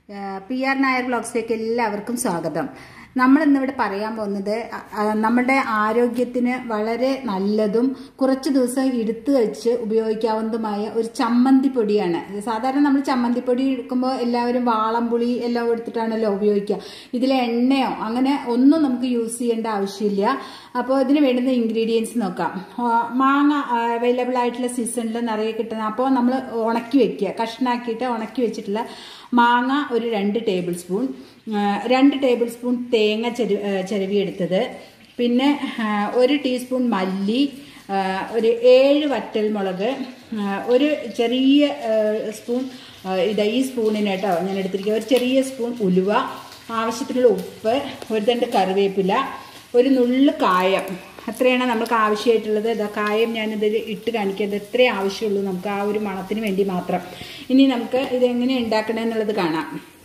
P R Nair ബ്ലോഗ്സിലേക്ക് എല്ലാവർക്കും സ്വാഗതം നമ്മൾ ഇന്നിവിടെ പറയാൻ പോകുന്നത് അ- അ- നമ്മുടെ ആരോഗ്യത്തിന് വളരെ നല്ലതും കുറച്ച് ദിവസം എടുത്തു വെച്ച് ഉപയോഗിക്കാവുന്നതുമായ ഒരു ചമ്മന്തി പൊടിയാണ് സാധാരണ നമ്മൾ ചമ്മന്തി പൊടി എടുക്കുമ്പോൾ എല്ലാവരും വാളംപുളി എല്ലാം എടുത്തിട്ടാണല്ലോ ഉപയോഗിക്കുക ഇതിൽ എണ്ണയോ അങ്ങനെ ഒന്നും നമുക്ക് യൂസ് ചെയ്യേണ്ട ആവശ്യമില്ല അപ്പോൾ ഇതിന് വേണ്ടുന്ന ഇൻഗ്രീഡിയൻസ് നോക്കാം ആ, മാങ്ങ അവൈലബിൾ ആയിട്ടുള്ള സീസണിൽ നിറയെ കിട്ടുന്ന അപ്പോൾ നമ്മൾ ഉണക്കി വെക്കുക കഷ്ണാക്കിയിട്ട് ഉണക്കി വെച്ചിട്ടുള്ള മാങ്ങ ഒരു രണ്ട് ടേബിൾ സ്പൂൺ ആ, രണ്ട് ടേബിൾ സ്പൂൺ തേങ്ങ ചെരു ആ, ചിരവിയെടുത്തത് പിന്നെ ആ, ഒരു ടീസ്പൂൺ മല്ലി ആ, ഒരു ഏഴ് വറ്റൽ മുളക് ആ, ഒരു ചെറിയ ആ, സ്പൂൺ ആ, ഇതാ ഈ സ്പൂണിന് കേട്ടോ ഞാൻ എടുത്തിരിക്കുക ഒരു ചെറിയ സ്പൂൺ ഉലുവ ആവശ്യത്തിനുള്ള ഉപ്പ് ഒരു തണ്ട് കറിവേപ്പില ഒരു നുള്ളു കായം അത്രയാണ് നമുക്ക് ആവശ്യമായിട്ടുള്ളത് ഇതാ കായം ഞാനിതിൽ ഇട്ട് കാണിക്കുന്നത് ഇത്രേ ആവശ്യമുള്ളൂ നമുക്ക് ആ ഒരു മണത്തിന് വേണ്ടി മാത്രം ഇനി നമുക്ക് ഇത് എങ്ങനെ ഉണ്ടാക്കണേ എന്നുള്ളത് കാണാം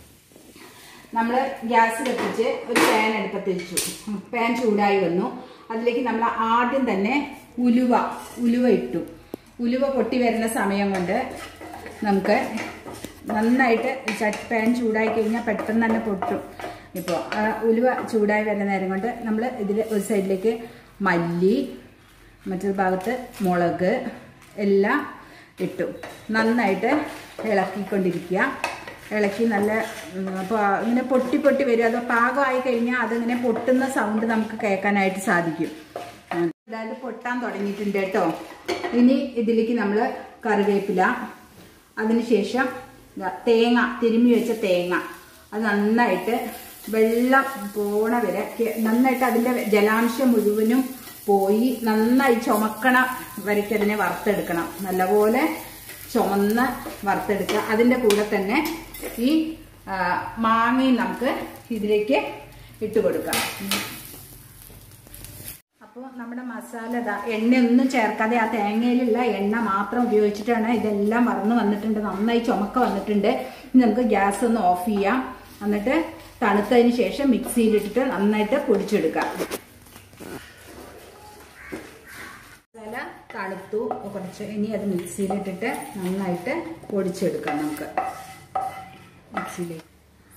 നമ്മൾ ഗ്യാസ് കത്തിച്ച് ഒരു പാൻ അടുപ്പത്ത് വെച്ചു പാൻ ചൂടായി വന്നു അതിലേക്ക് നമ്മൾ ആദ്യം തന്നെ ഉലുവ ഉലുവ ഇട്ടു ഉലുവ പൊട്ടി വരുന്ന സമയം കൊണ്ട് നമുക്ക് നന്നായിട്ട് ചട്ട് പാൻ ചൂടായി കഴിഞ്ഞാൽ പെട്ടെന്ന് തന്നെ പൊട്ടും ഇപ്പോൾ ആ ഉലുവ ചൂടായി വരുന്ന നേരം കൊണ്ട് നമ്മൾ ഇതിൽ ഒരു സൈഡിലേക്ക് മല്ലി മറ്റൊരു ഭാഗത്ത് മുളക് എല്ലാം ഇട്ടു നന്നായിട്ട് ഇളക്കിക്കൊണ്ടിരിക്കുക ഇളക്കി നല്ല അപ്പോൾ ഇങ്ങനെ പൊട്ടി പൊട്ടി വരും അത് പാകമായി കഴിഞ്ഞാൽ അതിങ്ങനെ പൊട്ടുന്ന സൗണ്ട് നമുക്ക് കേൾക്കാനായിട്ട് സാധിക്കും അതായത് പൊട്ടാൻ തുടങ്ങിയിട്ടുണ്ട് കേട്ടോ ഇനി ഇതിലേക്ക് നമ്മൾ കറിവേപ്പില അതിനുശേഷം ദാ തേങ്ങ തിരുമ്മി വെച്ച തേങ്ങ അത് നന്നായിട്ട് വെള്ളം പോണ വരെ കെ- നന്നായിട്ട് അതിൻ്റെ ജലാംശം മുഴുവനും പോയി നന്നായി ചുമക്കണ വരയ്ക്ക് അതിനെ വറുത്തെടുക്കണം നല്ലപോലെ ചുമന്ന് വറുത്തെടുക്കുക അതിൻ്റെ കൂടെ തന്നെ ഈ ആ, മാങ്ങയും നമുക്ക് ഇതിലേക്ക് ഇട്ട് കൊടുക്കാം അപ്പോൾ നമ്മുടെ മസാല ഇതാ എണ്ണയൊന്നും ചേർക്കാതെ ആ തേങ്ങയിലുള്ള എണ്ണ മാത്രം ഉപയോഗിച്ചിട്ടാണ് ഇതെല്ലാം വറന്ന് വന്നിട്ടുണ്ട് നന്നായി ചുമക്ക വന്നിട്ടുണ്ട് ഇനി നമുക്ക് ഗ്യാസ് ഒന്ന് ഓഫ് ചെയ്യാം എന്നിട്ട് തണുത്തതിന് ശേഷം മിക്സിയിലിട്ടിട്ട് നന്നായിട്ട് പൊടിച്ചെടുക്കാം മസാല തണുത്തു കുറച്ച് ഇനി അത് മിക്സിയിലിട്ടിട്ട് നന്നായിട്ട് പൊടിച്ചെടുക്കാം നമുക്ക് മിക്സിയിലേക്ക്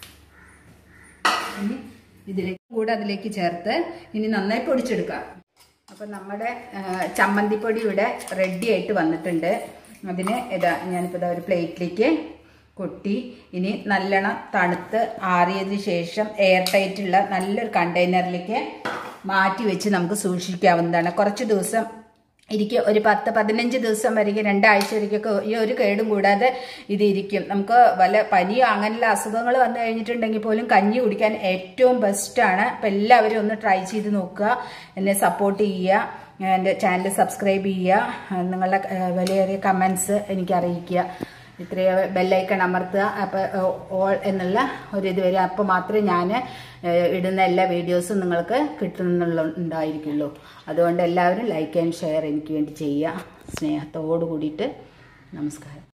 ഇനി ഇതിലേക്ക് കൂടെ അതിലേക്ക് ചേർത്ത് ഇനി നന്നായി പൊടിച്ചെടുക്കാം അപ്പം നമ്മുടെ ആ, ചമ്മന്തിപ്പൊടി ഇവിടെ റെഡി ആയിട്ട് വന്നിട്ടുണ്ട് അതിന് ഇതാ ഞാനിപ്പോൾ ഇതാ ഒരു പ്ലേറ്റിലേക്ക് കൊട്ടി ഇനി നല്ലോണം തണുത്ത് ആറിയതിന് ശേഷം എയർ ടൈറ്റുള്ള നല്ലൊരു കണ്ടെയ്നറിലേക്ക് മാറ്റി വെച്ച് നമുക്ക് സൂക്ഷിക്കാവുന്നതാണ് കുറച്ച് ദിവസം ഇരിക്കും ഒരു പത്ത് പതിനഞ്ച് ദിവസം വരെയും രണ്ടാഴ്ച വരെയൊക്കെ ഈ ഒരു കേടും കൂടാതെ ഇത് ഇരിക്കും നമുക്ക് വല്ല പനിയോ അങ്ങനെയുള്ള അസുഖങ്ങൾ വന്നു കഴിഞ്ഞിട്ടുണ്ടെങ്കിൽ പോലും കഞ്ഞി കുടിക്കാൻ ഏറ്റവും ബെസ്റ്റാണ് അപ്പം എല്ലാവരും ഒന്ന് ട്രൈ ചെയ്ത് നോക്കുക എന്നെ സപ്പോർട്ട് ചെയ്യുക എൻ്റെ ചാനൽ സബ്സ്ക്രൈബ് ചെയ്യുക നിങ്ങളുടെ ഏഹ്, വിലയേറിയ കമൻസ് എനിക്ക് അറിയിക്കുക ഇത്രയും ബെല്ലൈക്കൺ അമർത്തുക അപ്പോൾ ഓൾ എന്നുള്ള ഒരു ഇത് വരും അപ്പോൾ മാത്രമേ ഞാൻ ഇടുന്ന എല്ലാ വീഡിയോസും നിങ്ങൾക്ക് കിട്ടുന്നുള്ള ഉണ്ടായിരിക്കുള്ളൂ അതുകൊണ്ട് എല്ലാവരും ലൈക്ക് ആൻഡ് ഷെയർ എനിക്ക് വേണ്ടി ചെയ്യുക സ്നേഹത്തോടു കൂടിയിട്ട് നമസ്കാരം